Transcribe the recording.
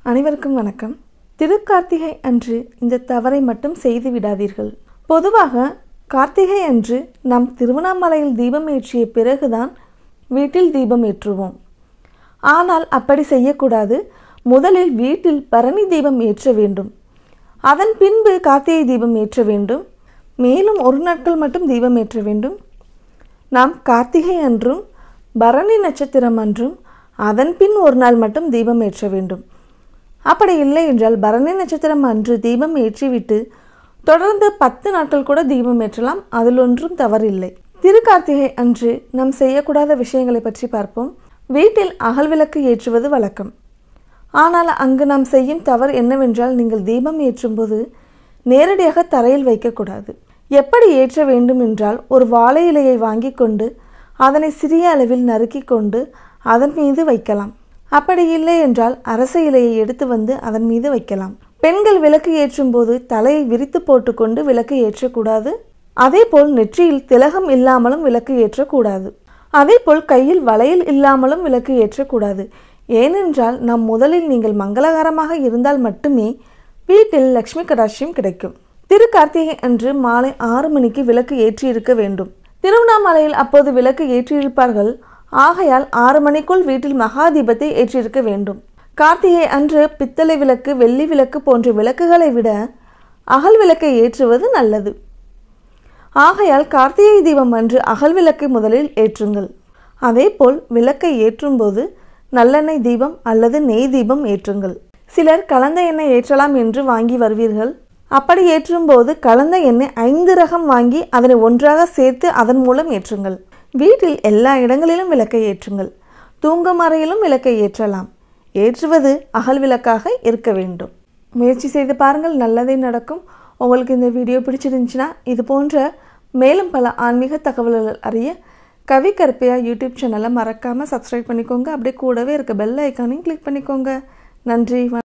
அனைவருக்கும் வணக்கம் திருக்கார்த்திகை அன்று இந்த தவறை மட்டும் செய்து விடாதீர்கள் பொதுவாக கார்த்திகை அன்று நாம் திருவண்ணாமலையில் தீபம் ஏற்றிய பிறகுதான் வீட்டில் தீபம் ஏற்றுவோம் ஆனால் அப்படி செய்யக்கூடாது முதலில் வீட்டில் பரணி தீபம் ஏற்ற வேண்டும் அதன் பின்பு கார்த்திகை தீபம் ஏற்ற வேண்டும் மேலும் ஒரு நாட்கள் மட்டும் தீபம் ஏற்ற வேண்டும் நாம் கார்த்திகை அன்றும் பரணி நட்சத்திரம் அன்றும் அதன் பின் ஒரு நாள் மட்டும் தீபம் ஏற்ற வேண்டும் அப்படி இல்லை என்றால் பரணி நட்சத்திரம் அன்று தீபம் ஏற்றிவிட்டு தொடர்ந்து பத்து நாட்கள் கூட தீபம் ஏற்றலாம் அதில் ஒன்றும் தவறில்லை திருக்கார்த்திகை அன்று நாம் செய்யக்கூடாத விஷயங்களை பற்றி பார்ப்போம் வீட்டில் அகல் விளக்கு ஏற்றுவது வழக்கம் ஆனால் அங்கு நாம் செய்யும் தவறு என்னவென்றால் நீங்கள் தீபம் ஏற்றும்போது நேரடியாக தரையில் வைக்கக்கூடாது எப்படி ஏற்ற வேண்டும் என்றால் ஒரு வாழை இலையை வாங்கி கொண்டு அதனை சிறிய அளவில் நறுக்கி கொண்டு அதன் மீது வைக்கலாம் அப்படி இல்லை என்றால் அரச இலையை எடுத்து வந்து அதன் மீது வைக்கலாம் பெண்கள் விளக்கு ஏற்றும் போது தலையை விரித்து போட்டுக்கொண்டு விளக்கு ஏற்றக்கூடாது அதேபோல் நெற்றியில் திலகம் இல்லாமலும் விளக்கு ஏற்றக்கூடாது அதேபோல் கையில் வளையல் இல்லாமலும் விளக்கு ஏற்றக்கூடாது ஏனென்றால் நாம் முதலில் நீங்கள் மங்களகரமாக இருந்தால் மட்டுமே வீட்டில் லக்ஷ்மி கடாட்சியம் கிடைக்கும் திருக்கார்த்திகை அன்று மாலை ஆறு மணிக்கு விளக்கு ஏற்றியிருக்க வேண்டும் திருவண்ணாமலையில் அப்போது விளக்கு ஏற்றியிருப்பார்கள் ஆகையால் ஆறு மணிக்குள் வீட்டில் மகா தீபத்தை ஏற்றிருக்க வேண்டும் கார்த்திகை அன்று பித்தளை விளக்கு வெள்ளி விளக்கு போன்ற விளக்குகளை விட அகல் விளக்கை ஏற்றுவது நல்லது ஆகையால் கார்த்திகை தீபம் அன்று அகல் விளக்கை முதலில் ஏற்றுங்கள் அதேபோல் விளக்கை ஏற்றும்போது நல்லெண்ணெய் தீபம் அல்லது நெய் தீபம் ஏற்றுங்கள் சிலர் கலந்த எண்ணெய் ஏற்றலாம் என்று வாங்கி வருவீர்கள் அப்படி ஏற்றும்போது கலந்த எண்ணெய் ஐந்து ரகம் வாங்கி அதனை ஒன்றாக சேர்த்து அதன் மூலம் ஏற்றுங்கள் வீட்டில் எல்லா இடங்களிலும் விளக்கை ஏற்றுங்கள் தூங்கும் அறையிலும் விளக்கை ஏற்றலாம் ஏற்றுவது அகல் விளக்காக இருக்க வேண்டும் முயற்சி செய்து பாருங்கள் நல்லதே நடக்கும் உங்களுக்கு இந்த வீடியோ பிடிச்சிருந்துச்சுன்னா இது போன்ற மேலும் பல ஆன்மீக தகவல்கள் அறிய கவி கருப்பையா யூடியூப் சேனலை மறக்காமல் சப்ஸ்கிரைப் பண்ணிக்கோங்க அப்படியே கூடவே இருக்க பெல் ஐக்கானையும் கிளிக் பண்ணிக்கோங்க நன்றி